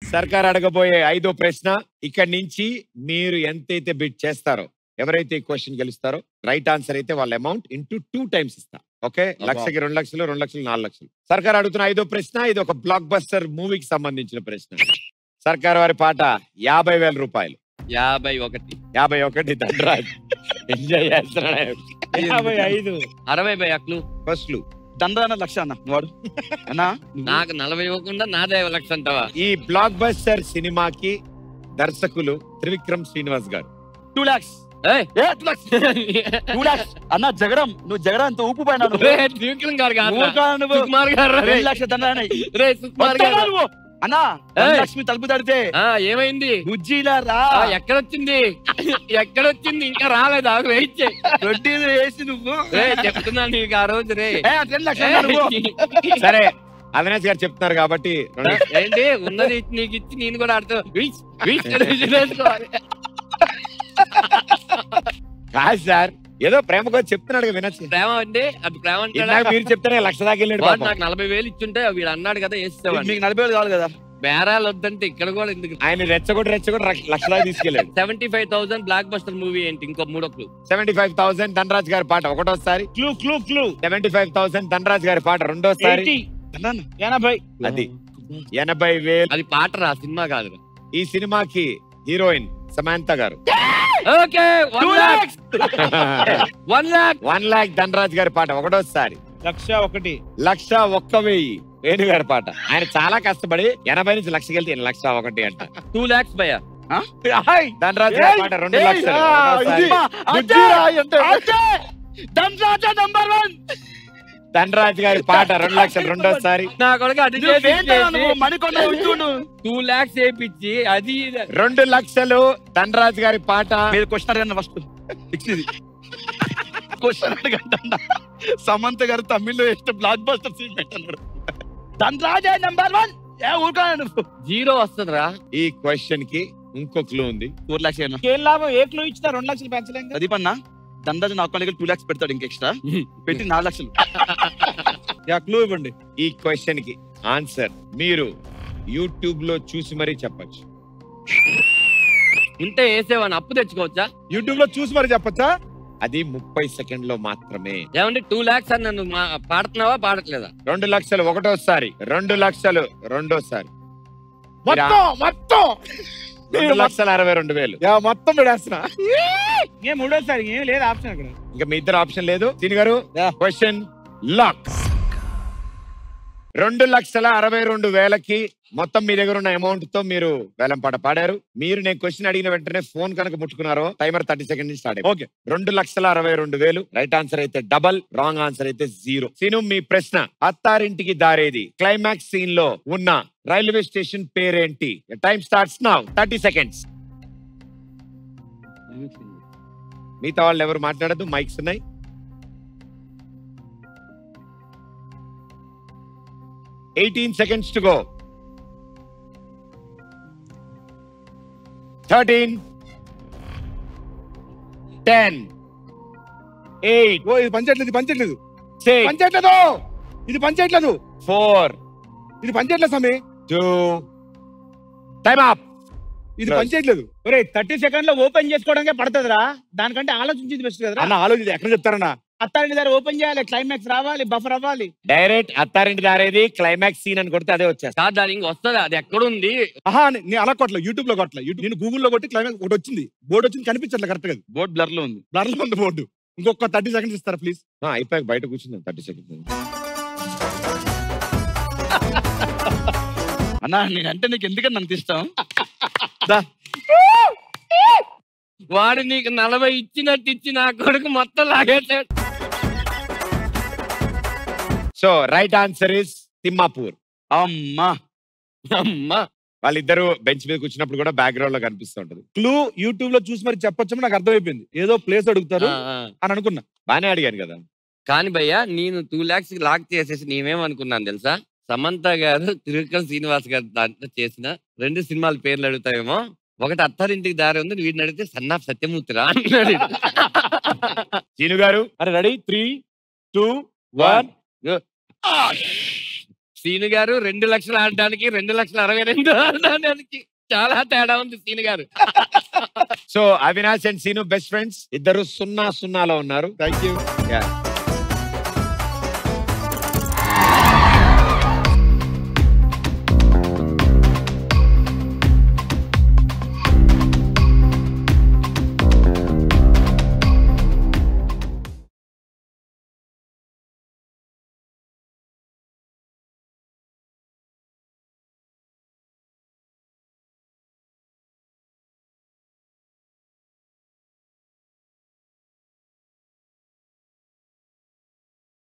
సర్కార్ అడగబోయే ఐదో ప్రశ్న ఇక్కడి నుంచి మీరు ఎంతైతే బిడ్ చేస్తారో ఎవరైతే ఈ క్వశ్చన్ గెలుస్తారో రైట్ ఆన్సర్ అయితే వాళ్ళ అమౌంట్ ఇంటూ టూ టైమ్స్ ఇస్తా ఓకే లక్షకి రెండు లక్షలు రెండు లక్షలు నాలుగు లక్షలు సర్కార్ అడుగుతున్న ఐదో ప్రశ్న ఇది ఒక బ్లాక్ బస్టర్ మూవీకి సంబంధించిన ప్రశ్న సర్కార్ వారి పాట యాభై వేల రూపాయలు యాభై ఒకటి యాభై ఒకటి దండరాజ్ ఎంజాయ్ చేస్తున్నాడు యాభై ఐదు అరవై భయ క్లూ ఫస్ట్లు దండన లక్ష అన్న వాడు అన్నా నాకు నలభై ఇవ్వకుండా నాదే లక్ష అంటావా ఈ బ్లాక్ బస్టర్ సినిమాకి దర్శకులు త్రివిక్రమ్ శ్రీనివాస్ గారు టూ లాక్స్ ఏయ్! ఏ టూ లాక్స్ టూ లాక్స్ అన్న జగడం నువ్వు జగడం అంత ఊపు పైన నువ్వు. రే, త్రివిక్రమ్ గారు కాదు ఊరుకో నువ్వు. సుకుమార్ గారు రే. రెండు లక్షల దండన రే సుకుమార్ గారు అన్నా ఏయ్. లక్ష్మి తలుపు తడితే ఆ ఏమైంది బుజ్జిలా రా ఆ, ఎక్కడొచ్చింది ఎక్కడొచ్చింది ఇంకా రాలేదు ఆగు వెయిట్ చేయి రొడ్డి వేసి నువ్వు రే చెప్తున్నాను నీకు ఆ రోజు రే ఏ, ఆ రెండు లక్షలు అన్నా నువ్వు. సరే అవినాష్ గారు చెప్తున్నారు కాబట్టి రెండు- ఏంటి ఉన్నది ఇచ్చి నీకు ఇచ్చి నేను కూడా ఆడుతూ వీచ్, వీచ్ అని విసిరేసుకోవాలి. కాదు సార్ ఏదో ప్రేమగా చెప్తున్నాడు కదా వినొచ్చు ప్రేమ అంటే అది ప్రేమ అంటే ఇందాక మీరు చెప్తేనే లక్ష దాకా వెళ్ళాడు వాడు పాపం. నాకు నలభై వేలు ఇచ్చుంటే వీడు అన్నాడు కదా వేసేవాడు మీకు నలభై వేలు కావాలి కదా బేరాలు వద్దంటే ఇక్కడ కూడా ఎందుకు ఆయన రెచ్చగొట్టి రెచ్చగొట్టి లక్ష- లక్ష దాకా తీసుకెళ్ళాడు seventy five thousand blockbuster movie ఏంటి ఇంకో మూడో clue seventy five thousand Dhanraj గారి పాట ఒకటోసారి clue clue clue seventy five thousand Dhanraj గారి పాట రెండోసారి ఎయిటీ అన్నా ఎనభై అది ఎనభై వేలు అది పాట రా సినిమా కాదు ఈ సినిమాకి హీరోయిన్ సమాంత గారు okay one lock one lock one lock Dhanraj గారి పాట ఒకటోసారి లక్ష ఒకటి లక్ష ఒక్క వెయ్యి వేణు గారి పాట ఆయన చాలా కష్టపడి ఎనభై నుంచి లక్షకి వెళ్తే ఈయన లక్ష ఒకటి అంట టూ లాక్స్ భయ ధనరాజ్ గారి పాట రెండు లక్షలు ఒకటోసారి. దండ్రాజా నంబర్ వన్ ధనరాజ్ గారి పాట రెండు లక్షలు రెండోసారి నా కొడుకు అది మణికొండ ఉంటుండు టూ లాక్స్ వేయించి అది ఇది. రెండు లక్షలు ధనరాజ్ గారి పాట మీరు క్వశ్చన్ అడగండి ఫస్ట్ ఫిక్స్ ఇది క్వశ్చన్ అడగండి సమంత గారు తమిళ్లో ಎಷ್ಟು బ్లాక్ బస్టర్ సీన్ పెట్టన్నాడు దండ్రాజా నంబర్ వన్ ఏ ఊరుకోను నువ్వు జీరో వస్తుందిరా ఈ క్వశ్చన్ కి ఇంకో క్లూ ఉంది ఫోర్ లాక్స్ అయినా ఏం లాభం ఏ క్లూ ఇచ్చినా రెండు లక్షలు పెంచలేం కదా? ప్రదీప్ అన్న దండాజు నా అకౌంట్ టూ లాక్స్ పెడతాడు ఇంక ఎక్స్ట్రా పెట్టి నాలుగు లక్షలు యా క్లూ ఇవ్వండి ఈ క్వశ్చన్ కి ఆన్సర్ మీరు యూట్యూబ్ లో చూసి మరీ చెప్పచ్చు ఉంటే వేసేవాడిని అప్పు తెచ్చుకోవచ్చా యూట్యూబ్ లో చూసి మరి చెప్పచ్చా అది ముప్పై సెకండ్ లో మాత్రమే ఏమంటే టూ లాక్స్ అని నన్ను మా- పాడుతున్నావా పాడట్లేదా రెండు లక్షలు ఒకటోసారి రెండు లక్షలు రెండోసారి మొత్తం మొత్తం రెండు లక్షల అరవై రెండు వేలు యా మొత్తం పెడేస్తున్నా ఏ మూడోసారి ఏం లేదు ఆప్షన్ అక్కడ ఇంకా మీ ఇద్దరు ఆప్షన్ లేదు దీని గారు Yeah. క్వశ్చన్ లాక్ రెండు లక్షల అరవై రెండు వేలకి మొత్తం మీ దగ్గర ఉన్న అమౌంట్ తో మీరు వేలం పాట పాడారు మీరు నేను క్వశ్చన్ అడిగిన వెంటనే ఫోన్ కనుక ముట్టుకున్నారో టైమర్ థర్టీ సెకండ్ నుంచి స్టార్ట్ ఓకే రెండు లక్షల అరవై రెండు వేలు రైట్ ఆన్సర్ అయితే డబల్ రాంగ్ ఆన్సర్ అయితే జీరో సీను మీ ప్రశ్న అత్తారింటికి దారేది క్లైమాక్స్ సీన్ లో ఉన్న రైల్వే స్టేషన్ పేరేంటి time starts now thirty seconds మిగతా వాళ్ళు ఎవరు మాట్లాడద్దు మైక్స్ ఉన్నాయి eighteen seconds to go thirteen ten eight ఓ ఇది పంచట్లేదు ఇది పంచట్లేదు సిక్స్ పంచట్లేదు ఇది పంచట్లేదు ఫోర్ ఇది పంచట్లేదు సమీ టూ టైమ్ అప్ ఇది Close. పంచట్లేదు ఒరే థర్టీ సెకండ్ లో ఓపెన్ చేసుకోవడానికే పడుతుందిరా దానికంటే ఆలోచించింది బెస్ట్ కదరా అన్న ఆలోచించి ఎక్కడ చెప్తారన్నా అత్తారింటి దగ్గర ఓపెన్ చేయాలి క్లైమాక్స్ రావాలి బఫర్ అవ్వాలి డైరెక్ట్ అత్తారింటి దారేది క్లైమాక్స్ సీన్ అని కొడితే అదే వచ్చేస్తా కాదు దాని ఇంక వస్తుంది అది ఎక్కడుంది ఆహా నే- నేను అలా కొట్టలే యూట్యూబ్ లో కొట్టలే యూట్యూబ్ నేను గూగుల్లో కొట్టి క్లైమాక్స్ ఒకటి వచ్చింది బోర్డు వచ్చింది కనిపించట్లే కరెక్ట్ గా బోర్డ్ బ్లర్ లో ఉంది బ్లర్ లో ఉంది బోర్డు ఇంకొక థర్టీ సెకండ్స్ ఇస్తారా ప్లీజ్ ఆ, అయిపోయాక బయట కూర్చుందాం థర్టీ సెకండ్స్ అన్నా నేనంటే నీకు ఎందుకని నన్ను ఇష్టం వాడు నీకు నలభై ఇచ్చినట్టు ఇచ్చి నా కొడుకు మొత్తం లాగేసాడు so right answer is Thimmapur అమ్మా అమ్మా వాళ్ళిద్దరు బెంచ్ మీద కూర్చున్నప్పుడు కూడా బ్యాక్గ్రౌండ్ లో కనిపిస్తూ ఉంటది క్లూ యూట్యూబ్ లో చూసి మరి చెప్పొచ్చు నాకు అర్థమైపోయింది ఏదో ప్లేస్ అడుగుతారు ఆ, ఆ. అని అనుకున్నా బానే అడిగాను కదా కానీ భయ్యా నేను టూ లాక్స్ లాక్ చేసేసి నేనేమనుకున్నాను తెలుసా సమంత గారు త్రివిక్రమ్ శ్రీనివాస్ గారు దాంట్లో చేసిన రెండు సినిమాల పేర్లు అడుగుతావేమో ఒకటి అత్తారింటికి దారి ఉంది వీడిని అడిగితే సన్నాఫ్ సత్యమూర్తిరా అన్నాడు చీను గారు అరే ready three two one Seenu గారు రెండు లక్షలు ఆడడానికి రెండు లక్షల అరవై రెండు ఆడడానికి చాలా తేడా ఉంది సీను గారు so Avinash and Seenu best friends ఇద్దరు సున్నా సున్నాలో ఉన్నారు థ్యాంక్ యూ Yeah.